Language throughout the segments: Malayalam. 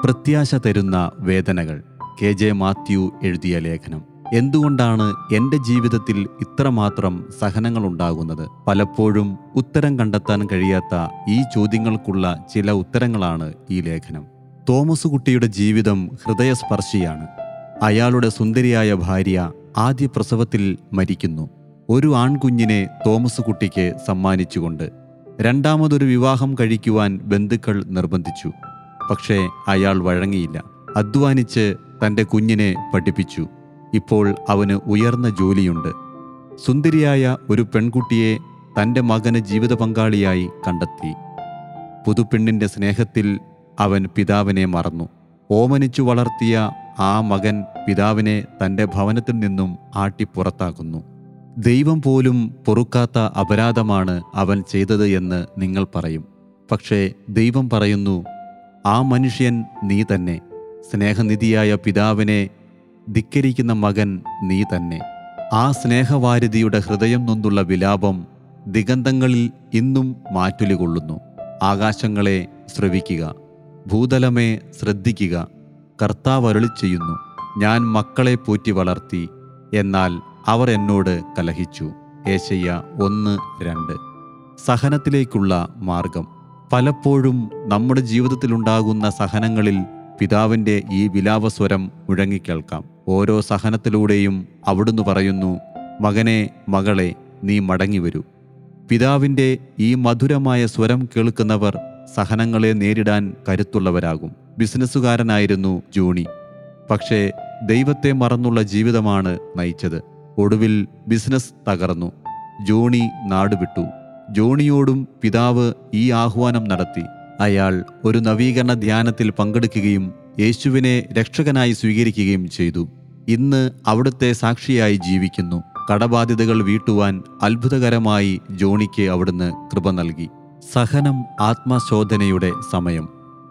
പ്രത്യാശ തരുന്ന വേദനകൾ കെ ജെ മാത്യു എഴുതിയ ലേഖനം എന്തുകൊണ്ടാണ് എൻ്റെ ജീവിതത്തിൽ ഇത്രമാത്രം സഹനങ്ങൾ ഉണ്ടാകുന്നത് പലപ്പോഴും ഉത്തരം കണ്ടെത്താൻ കഴിയാത്ത ഈ ചോദ്യങ്ങൾക്കുള്ള ചില ഉത്തരങ്ങളാണ് ഈ ലേഖനം തോമസ് കുട്ടിയുടെ ജീവിതം ഹൃദയസ്പർശിയാണ് അയാളുടെ സുന്ദരിയായ ഭാര്യ ആദ്യ പ്രസവത്തിൽ മരിക്കുന്നു ഒരു ആൺകുഞ്ഞിനെ തോമസ് കുട്ടിക്ക് സമ്മാനിച്ചുകൊണ്ട് രണ്ടാമതൊരു വിവാഹം കഴിക്കുവാൻ ബന്ധുക്കൾ നിർബന്ധിച്ചു പക്ഷേ അയാൾ വഴങ്ങിയില്ല അധ്വാനിച്ച് തൻ്റെ കുഞ്ഞിനെ പഠിപ്പിച്ചു ഇപ്പോൾ അവന് ഉയർന്ന ജോലിയുണ്ട് സുന്ദരിയായ ഒരു പെൺകുട്ടിയെ തൻ്റെ മകന് ജീവിത പങ്കാളിയായി കണ്ടെത്തി പുതുപ്പെണ്ണിൻ്റെ സ്നേഹത്തിൽ അവൻ പിതാവിനെ മറന്നു ഓമനിച്ചു വളർത്തിയ ആ മകൻ പിതാവിനെ തൻ്റെ ഭവനത്തിൽ നിന്നും ആട്ടിപ്പുറത്താക്കുന്നു ദൈവം പോലും പൊറുക്കാത്ത അപരാധമാണ് അവൻ ചെയ്തത് എന്ന് നിങ്ങൾ പറയും പക്ഷേ ദൈവം പറയുന്നു ആ മനുഷ്യൻ നീ തന്നെ സ്നേഹനിധിയായ പിതാവിനെ ധിക്കരിക്കുന്ന മകൻ നീ തന്നെ ആ സ്നേഹവാരിധിയുടെ ഹൃദയം നൊന്തുള്ള വിലാപം ദിഗന്ധങ്ങളിൽ ഇന്നും മാറ്റുലി കൊള്ളുന്നു ആകാശങ്ങളെ ശ്രവിക്കുക ഭൂതലമേ ശ്രദ്ധിക്കുക കർത്താവ് അരുളി ചെയ്യുന്നു ഞാൻ മക്കളെ പോറ്റി വളർത്തി എന്നാൽ അവർ എന്നോട് കലഹിച്ചു ഏശയ്യ ഒന്ന് രണ്ട് സഹനത്തിലേക്കുള്ള മാർഗം പലപ്പോഴും നമ്മുടെ ജീവിതത്തിലുണ്ടാകുന്ന സഹനങ്ങളിൽ പിതാവിൻ്റെ ഈ വിലാപസ്വരം മുഴങ്ങിക്കേൾക്കാം ഓരോ സഹനത്തിലൂടെയും അവിടുന്ന് പറയുന്നു മകനെ മകളെ നീ മടങ്ങിവരൂ പിതാവിൻ്റെ ഈ മധുരമായ സ്വരം കേൾക്കുന്നവർ സഹനങ്ങളെ നേരിടാൻ കരുത്തുള്ളവരാകും ബിസിനസ്സുകാരനായിരുന്നു ജോണി പക്ഷേ ദൈവത്തെ മറന്നുള്ള ജീവിതമാണ് നയിച്ചത് ഒടുവിൽ ബിസിനസ് തകർന്നു ജോണി നാടുവിട്ടു ജോണിയോടും പിതാവ് ഈ ആഹ്വാനം നടത്തി അയാൾ ഒരു നവീകരണ ധ്യാനത്തിൽ പങ്കെടുക്കുകയും യേശുവിനെ രക്ഷകനായി സ്വീകരിക്കുകയും ചെയ്തു ഇന്ന് അവിടുത്തെ സാക്ഷിയായി ജീവിക്കുന്നു കടബാധ്യതകൾ വീട്ടുവാൻ അത്ഭുതകരമായി ജോണിക്ക് അവിടുന്ന് കൃപ നൽകി സഹനം ആത്മശോധനയുടെ സമയം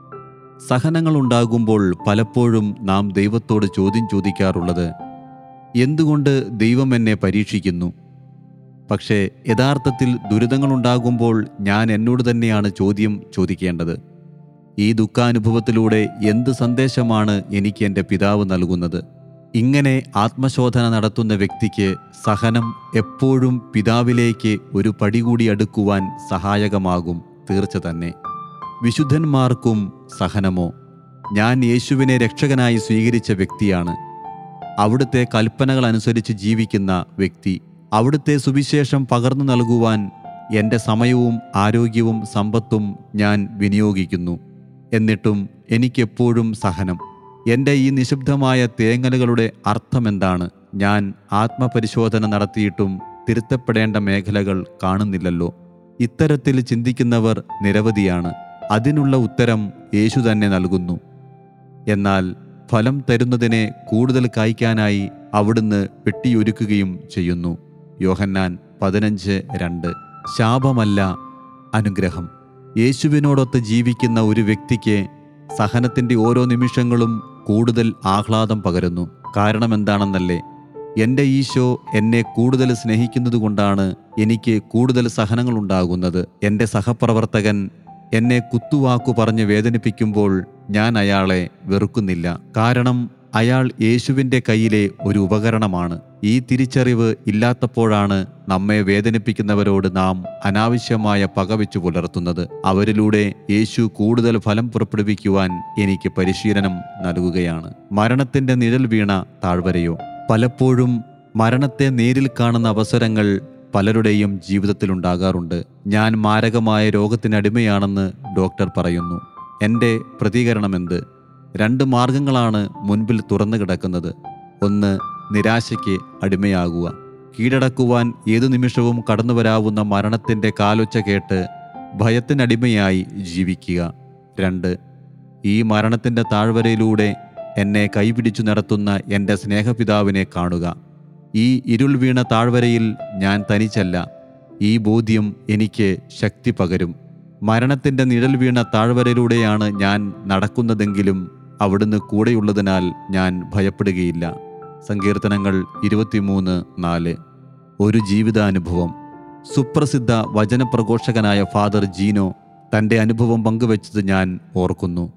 സഹനങ്ങൾ ഉണ്ടാകുമ്പോൾ പലപ്പോഴും നാം ദൈവത്തോട് ചോദ്യം ചോദിക്കാറുള്ളത് എന്തുകൊണ്ട് ദൈവം എന്നെ പരീക്ഷിക്കുന്നു പക്ഷേ യഥാർത്ഥത്തിൽ ദുരിതങ്ങളുണ്ടാകുമ്പോൾ ഞാൻ എന്നോട് തന്നെയാണ് ചോദ്യം ചോദിക്കേണ്ടത് ഈ ദുഃഖാനുഭവത്തിലൂടെ എന്ത് സന്ദേശമാണ് എനിക്ക് എൻ്റെ പിതാവ് നൽകുന്നത് ഇങ്ങനെ ആത്മശോധന നടത്തുന്ന വ്യക്തിക്ക് സഹനം എപ്പോഴും പിതാവിലേക്ക് ഒരു പടി കൂടി അടുക്കുവാൻ സഹായകമാകും തീർച്ച തന്നെ വിശുദ്ധന്മാർക്കും സഹനമോ ഞാൻ യേശുവിനെ രക്ഷകനായി സ്വീകരിച്ച വ്യക്തിയാണ് അവിടുത്തെ കൽപ്പനകൾ അനുസരിച്ച് ജീവിക്കുന്ന വ്യക്തി അവിടുത്തെ സുവിശേഷം പകർന്നു നൽകുവാൻ എൻ്റെ സമയവും ആരോഗ്യവും സമ്പത്തും ഞാൻ വിനിയോഗിക്കുന്നു എന്നിട്ടും എനിക്കെപ്പോഴും സഹനം എൻ്റെ ഈ നിശബ്ദമായ തേങ്ങലുകളുടെ അർത്ഥമെന്താണ് ഞാൻ ആത്മപരിശോധന നടത്തിയിട്ടും തിരുത്തപ്പെടേണ്ട മേഖലകൾ കാണുന്നില്ലല്ലോ ഇത്തരത്തിൽ ചിന്തിക്കുന്നവർ നിരവധിയാണ് അതിനുള്ള ഉത്തരം യേശു തന്നെ നൽകുന്നു എന്നാൽ ഫലം തരുന്നതിനെ കൂടുതൽ കായ്ക്കാനായി അവിടുന്ന് വെട്ടിയൊരുക്കുകയും ചെയ്യുന്നു യോഹന്നാൻ പതിനഞ്ച് രണ്ട് ശാപമല്ല അനുഗ്രഹം യേശുവിനോടൊത്ത് ജീവിക്കുന്ന ഒരു വ്യക്തിക്ക് സഹനത്തിൻ്റെ ഓരോ നിമിഷങ്ങളും കൂടുതൽ ആഹ്ലാദം പകരുന്നു കാരണം എന്താണെന്നല്ലേ എൻ്റെ ഈശോ എന്നെ കൂടുതൽ സ്നേഹിക്കുന്നതുകൊണ്ടാണ് എനിക്ക് കൂടുതൽ സഹനങ്ങൾ ഉണ്ടാകുന്നത് എൻ്റെ സഹപ്രവർത്തകൻ എന്നെ കുത്തുവാക്കു പറഞ്ഞ് വേദനിപ്പിക്കുമ്പോൾ ഞാൻ അയാളെ വെറുക്കുന്നില്ല കാരണം അയാൾ യേശുവിൻ്റെ കയ്യിലെ ഒരു ഉപകരണമാണ് ഈ തിരിച്ചറിവ് ഇല്ലാത്തപ്പോഴാണ് നമ്മെ വേദനിപ്പിക്കുന്നവരോട് നാം അനാവശ്യമായ പകവെച്ചു പുലർത്തുന്നത് അവരിലൂടെ യേശു കൂടുതൽ ഫലം പുറപ്പെടുവിക്കുവാൻ എനിക്ക് പരിശീലനം നൽകുകയാണ് മരണത്തിൻ്റെ നിഴൽ വീണ താഴ്വരയോ പലപ്പോഴും മരണത്തെ നേരിൽ കാണുന്ന അവസരങ്ങൾ പലരുടെയും ജീവിതത്തിലുണ്ടാകാറുണ്ട് ഞാൻ മാരകമായ രോഗത്തിനടിമയാണെന്ന് ഡോക്ടർ പറയുന്നു എൻ്റെ പ്രതികരണമെന്ത് രണ്ട് മാർഗങ്ങളാണ് മുൻപിൽ തുറന്നു കിടക്കുന്നത് ഒന്ന് നിരാശയ്ക്ക് അടിമയാകുക കീഴടക്കുവാൻ ഏതു നിമിഷവും കടന്നു വരാവുന്ന മരണത്തിൻ്റെ കാലൊച്ച കേട്ട് ഭയത്തിനടിമയായി ജീവിക്കുക രണ്ട് ഈ മരണത്തിൻ്റെ താഴ്വരയിലൂടെ എന്നെ കൈപിടിച്ചു നടത്തുന്ന എൻ്റെ സ്നേഹപിതാവിനെ കാണുക ഈ ഇരുൾ വീണ താഴ്വരയിൽ ഞാൻ തനിച്ചല്ല ഈ ബോധ്യം എനിക്ക് ശക്തി പകരും മരണത്തിൻ്റെ നിഴൽ വീണ താഴ്വരയിലൂടെയാണ് ഞാൻ നടക്കുന്നതെങ്കിലും അവിടുന്ന് കൂടെയുള്ളതിനാൽ ഞാൻ ഭയപ്പെടുകയില്ല സങ്കീർത്തനങ്ങൾ ഇരുപത്തിമൂന്ന് നാല് ഒരു ജീവിതാനുഭവം സുപ്രസിദ്ധ വചനപ്രഘോഷകനായ ഫാദർ ജീനോ തൻ്റെ അനുഭവം പങ്കുവച്ചത് ഞാൻ ഓർക്കുന്നു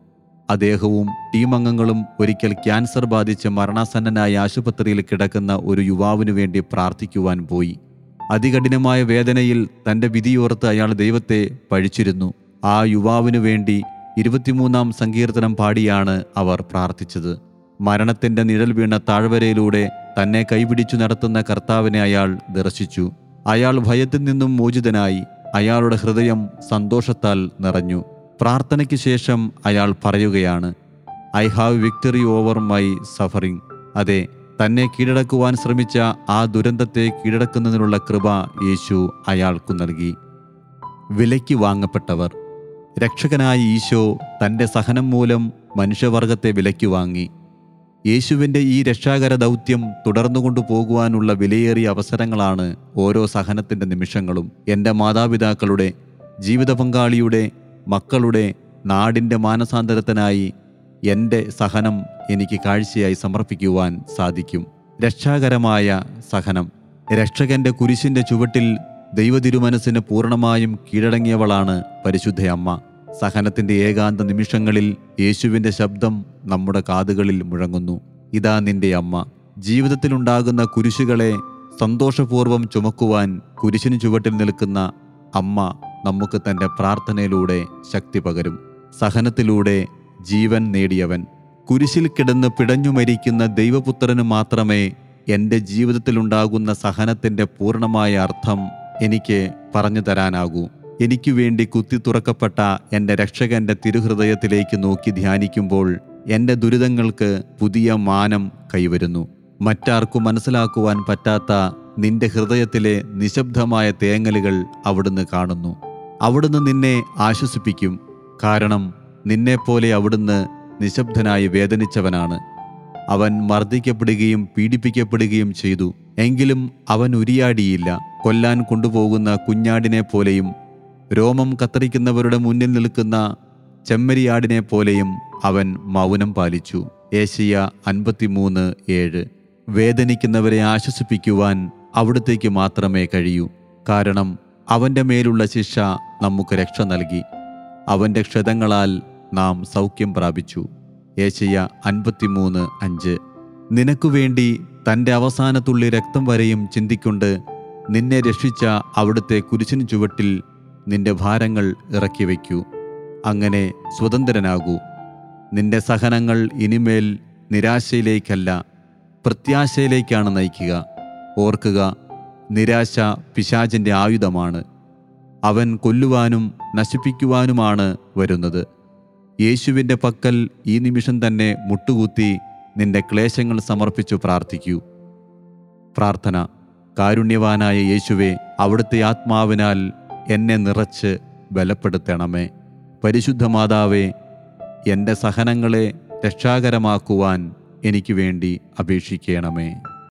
അദ്ദേഹവും ടീം അംഗങ്ങളും ഒരിക്കൽ ക്യാൻസർ ബാധിച്ച് മരണാസന്നനായ ആശുപത്രിയിൽ കിടക്കുന്ന ഒരു യുവാവിനു വേണ്ടി പ്രാർത്ഥിക്കുവാൻ പോയി അതികഠിനമായ വേദനയിൽ തൻ്റെ വിധിയോർത്ത് അയാൾ ദൈവത്തെ പഴിച്ചിരുന്നു ആ യുവാവിനു വേണ്ടി ഇരുപത്തിമൂന്നാം സങ്കീർത്തനം പാടിയാണ് അവർ പ്രാർത്ഥിച്ചത് മരണത്തിന്റെ നിഴൽ വീണ താഴ്വരയിലൂടെ തന്നെ കൈപിടിച്ചു നടത്തുന്ന കർത്താവിനെ അയാൾ ദർശിച്ചു അയാൾ ഭയത്തിൽ നിന്നും മോചിതനായി അയാളുടെ ഹൃദയം സന്തോഷത്താൽ നിറഞ്ഞു പ്രാർത്ഥനയ്ക്ക് ശേഷം അയാൾ പറയുകയാണ് I have victory over my suffering അതെ തന്നെ കീഴടക്കുവാൻ ശ്രമിച്ച ആ ദുരന്തത്തെ കീഴടക്കുന്നതിനുള്ള കൃപ യേശു അയാൾക്കു നൽകി വിലയ്ക്ക് വാങ്ങപ്പെട്ടവർ രക്ഷകനായ ഈശോ തൻ്റെ സഹനം മൂലം മനുഷ്യവർഗത്തെ വിലയ്ക്ക് വാങ്ങി യേശുവിൻ്റെ ഈ രക്ഷാകര ദൗത്യം തുടർന്നുകൊണ്ടു പോകുവാനുള്ള വിലയേറിയ അവസരങ്ങളാണ് ഓരോ സഹനത്തിൻ്റെ നിമിഷങ്ങളും എൻ്റെ മാതാപിതാക്കളുടെ ജീവിത പങ്കാളിയുടെ മക്കളുടെ നാടിൻ്റെ മാനസാന്തരത്തിനായി എൻ്റെ സഹനം എനിക്ക് കാഴ്ചയായി സമർപ്പിക്കുവാൻ സാധിക്കും രക്ഷാകരമായ സഹനം രക്ഷകന്റെ കുരിശിൻ്റെ ചുവട്ടിൽ ദൈവതിരുമനസ്സിന് പൂർണ്ണമായും കീഴടങ്ങിയവളാണ് പരിശുദ്ധയമ്മ സഹനത്തിന്റെ ഏകാന്ത നിമിഷങ്ങളിൽ യേശുവിന്റെ ശബ്ദം നമ്മുടെ കാതുകളിൽ മുഴങ്ങുന്നു ഇതാ നിന്റെ അമ്മ ജീവിതത്തിലുണ്ടാകുന്ന കുരിശുകളെ സന്തോഷപൂർവ്വം ചുമക്കുവാൻ കുരിശിന് ചുവട്ടിൽ നിൽക്കുന്ന അമ്മ നമുക്ക് തന്റെ പ്രാർത്ഥനയിലൂടെ ശക്തി പകരും സഹനത്തിലൂടെ ജീവൻ നേടിയവൻ കുരിശിൽ കിടന്ന് പിടഞ്ഞു മരിക്കുന്ന ദൈവപുത്രന് മാത്രമേ എൻ്റെ ജീവിതത്തിലുണ്ടാകുന്ന സഹനത്തിൻ്റെ പൂർണ്ണമായ അർത്ഥം എനിക്ക് പറഞ്ഞു തരാനാകൂ എനിക്കു വേണ്ടി കുത്തി തുറക്കപ്പെട്ട എൻ്റെ രക്ഷകന്റെ തിരുഹൃദയത്തിലേക്ക് നോക്കി ധ്യാനിക്കുമ്പോൾ എൻ്റെ ദുരിതങ്ങൾക്ക് പുതിയ മാനം കൈവരുന്നു മറ്റാർക്കും മനസ്സിലാക്കുവാൻ പറ്റാത്ത നിന്റെ ഹൃദയത്തിലെ നിശബ്ദമായ തേങ്ങലുകൾ അവിടുന്ന് കാണുന്നു അവിടുന്ന് നിന്നെ ആശ്വസിപ്പിക്കും കാരണം നിന്നെപ്പോലെ അവിടുന്ന് നിശബ്ദനായി വേദനിച്ചവനാണ് അവൻ മർദ്ദിക്കപ്പെടുകയും പീഡിപ്പിക്കപ്പെടുകയും ചെയ്തു എങ്കിലും അവൻ ഉരിയാടിയില്ല കൊല്ലാൻ കൊണ്ടുപോകുന്ന കുഞ്ഞാടിനെ പോലെയും രോമം കത്തറിക്കുന്നവരുടെ മുന്നിൽ നിൽക്കുന്ന ചെമ്മരിയാടിനെ പോലെയും അവൻ മൗനം പാലിച്ചു ഏഷ്യ അൻപത്തിമൂന്ന് ഏഴ് വേദനിക്കുന്നവരെ ആശ്വസിപ്പിക്കുവാൻ അവിടത്തേക്ക് മാത്രമേ കഴിയൂ കാരണം അവൻ്റെ മേലുള്ള ശിക്ഷ നമുക്ക് രക്ഷ നൽകി അവൻ്റെ ക്ഷതങ്ങളാൽ നാം സൗഖ്യം പ്രാപിച്ചു ഏഷ്യ അൻപത്തിമൂന്ന് അഞ്ച് നിനക്കു വേണ്ടി തൻ്റെ അവസാനത്തുള്ളി രക്തം വരെയും ചിന്തിക്കൊണ്ട് നിന്നെ രക്ഷിച്ച അവിടുത്തെ കുരിശിന് ചുവട്ടിൽ നിന്റെ ഭാരങ്ങൾ ഇറക്കി വയ്ക്കൂ അങ്ങനെ സ്വതന്ത്രനാകൂ നിന്റെ സഹനങ്ങൾ ഇനിമേൽ നിരാശയിലേക്കല്ല പ്രത്യാശയിലേക്കാണ് നയിക്കുക ഓർക്കുക നിരാശ പിശാചിൻ്റെ ആയുധമാണ് അവൻ കൊല്ലുവാനും നശിപ്പിക്കുവാനുമാണ് വരുന്നത് യേശുവിൻ്റെ പക്കൽ ഈ നിമിഷം തന്നെ മുട്ടുകുത്തി നിന്റെ ക്ലേശങ്ങൾ സമർപ്പിച്ചു പ്രാർത്ഥിക്കൂ പ്രാർത്ഥന കാരുണ്യവാനായ യേശുവെ അവിടുത്തെ ആത്മാവിനാൽ എന്നെ നിറച്ച് ബലപ്പെടുത്തണമേ പരിശുദ്ധ മാതാവേ എൻ്റെ സഹനങ്ങളെ രക്ഷാകരമാക്കുവാൻ എനിക്ക് വേണ്ടി അപേക്ഷിക്കണമേ